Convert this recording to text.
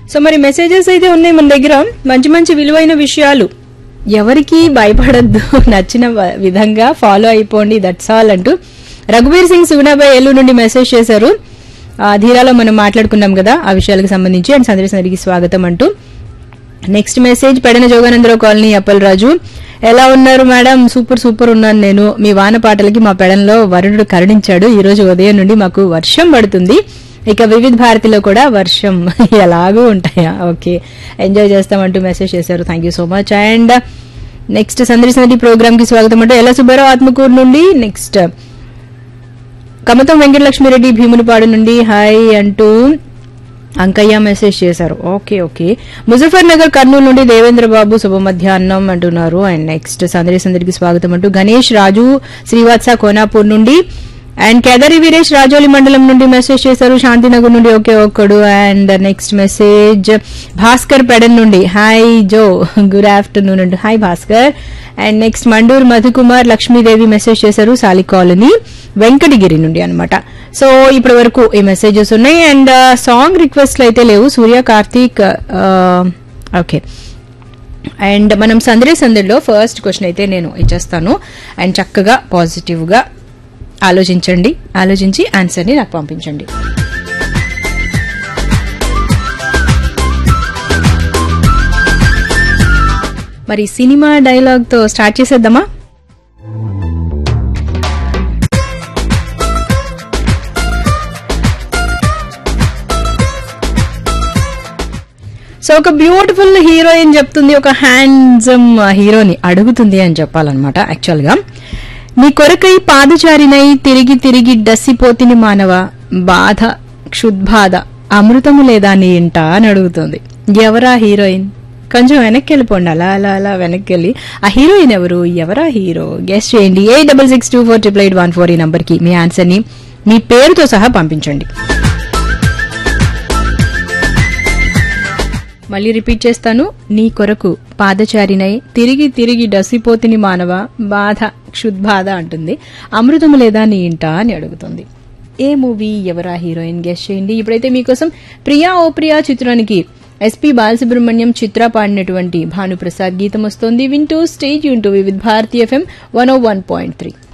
so మరి messages అయితే ఉన్నాయి మన దగ్గర మంచి మంచి విలువైన విషయాలు ఎవరికి భయపడద్దు నచ్చిన వ- విధంగా ఫాలో అయిపోండి దట్స్ ఆల్ అంటూ రఘువీర్ సింగ్ సుగుణాబాయ్ ఏలూరు నుండి మెసేజ్ చేశారు ఆ, ధీరాలో మనం మాట్లాడుకున్నాం కదా ఆ విషయాలకు సంబంధించి అండ్ సందర్శనకి స్వాగతం అంటూ next message Pedana Joganandarao colony Appalaraju ఎలా ఉన్నారు మేడం సూపర్ సూపర్ ఉన్నాను నేను మీ వాన పాటలకి మా పెడంలో వరుణుడు కరుణించాడు ఈ రోజు ఉదయం నుండి మాకు వర్షం పడుతుంది ఇక వివిధ భారతిలో కూడా వర్షం ఎలాగూ ఉంటాయా ఓకే ఎంజాయ్ చేస్తామంటూ మెసేజ్ చేశారు thank you so much and next సందర్శనటి ప్రోగ్రామ్ కి స్వాగతం అంటూ ఎలా సుబ్బారావు ఆత్మకూరు నుండి నెక్స్ట్ కమతం వెంకటలక్ష్మిరెడ్డి భీమునిపాడు నుండి హాయ్ అంటూ అంకయ్య మెసేజ్ చేశారు ఓకే ఓకే ముజఫర్ నగర్ కర్నూలు నుండి దేవేంద్ర బాబు శుభ మధ్యాహ్నం అంటున్నారు అండ్ నెక్స్ట్ సందడి సందడికి స్వాగతం అంటూ గణేష్ రాజు శ్రీవాత్స కోనాపూర్ నుండి అండ్ కేదారి వీరేష్ రాజోలి మండలం నుండి మెసేజ్ చేశారు శాంతినగర్ నుండి ఒకే ఒక్కడు and next message Bhaskar Pedana నుండి హాయ్ జో గుడ్ ఆఫ్టర్నూన్ అంటూ hi Bhaskar and next Mandur Madhukumar Lakshmidevi message చేశారు సాలి కాలనీ వెంకటగిరి నుండి అన్నమాట సో ఇప్పటి వరకు ఈ మెసేజెస్ ఉన్నాయి అండ్ సాంగ్ రిక్వెస్ట్లు అయితే లేవు సూర్య కార్తీక్ ఓకే అండ్ మనం సందడి సందడిలో ఫస్ట్ క్వశ్చన్ అయితే నేను ఇచ్చేస్తాను అండ్ చక్కగా పాజిటివ్ గా ఆలోచించండి ఆలోచించి ఆన్సర్ని నాకు పంపించండి మరి సినిమా డైలాగ్ తో స్టార్ట్ చేసేద్దామా సో ఒక బ్యూటిఫుల్ హీరోయిన్ చెప్తుంది ఒక హ్యాండ్సమ్ హీరోని అడుగుతుంది అని చెప్పాలన్నమాట యాక్చువల్ గా నీ కొరకై పాదచారినై తిరిగి తిరిగి డస్సిపోతిని మానవ బాధ క్షుద్బాధ అమృతము లేదా నీ ఇంట అని అడుగుతుంది ఎవరా హీరోయిన్ కొంచెం వెనక్కి వెళ్ళిపోండి అలా అలా అలా వెనక్కి వెళ్ళి ఆ హీరోయిన్ ఎవరు ఎవరా హీరో గెస్ట్ చేయండి ఏ double six two four triple eight one four ఈ నంబర్కి మీ ఆన్సర్ని మీ పేరుతో సహా పంపించండి మళ్ళీ రిపీట్ చేస్తాను నీ కొరకు పాదచారినై తిరిగి తిరిగి డసిపోతిని మానవ బాధ క్షుద్బాధ అంటుంది అమృతము లేదా నీ ఇంట అని అడుగుతుంది ఏ మూవీ ఎవరా హీరోయిన్ గెస్ట్ చేయండి ఇప్పుడైతే మీకోసం ప్రియా ఓ ప్రియా చిత్రానికి ఎస్పీ బాలసుబ్రహ్మణ్యం చిత్ర పాడినటువంటి భానుప్రసాద్ గీతం వస్తోంది వింటూ స్టేజ్ యూన్ to with Bharathi FM one o one point three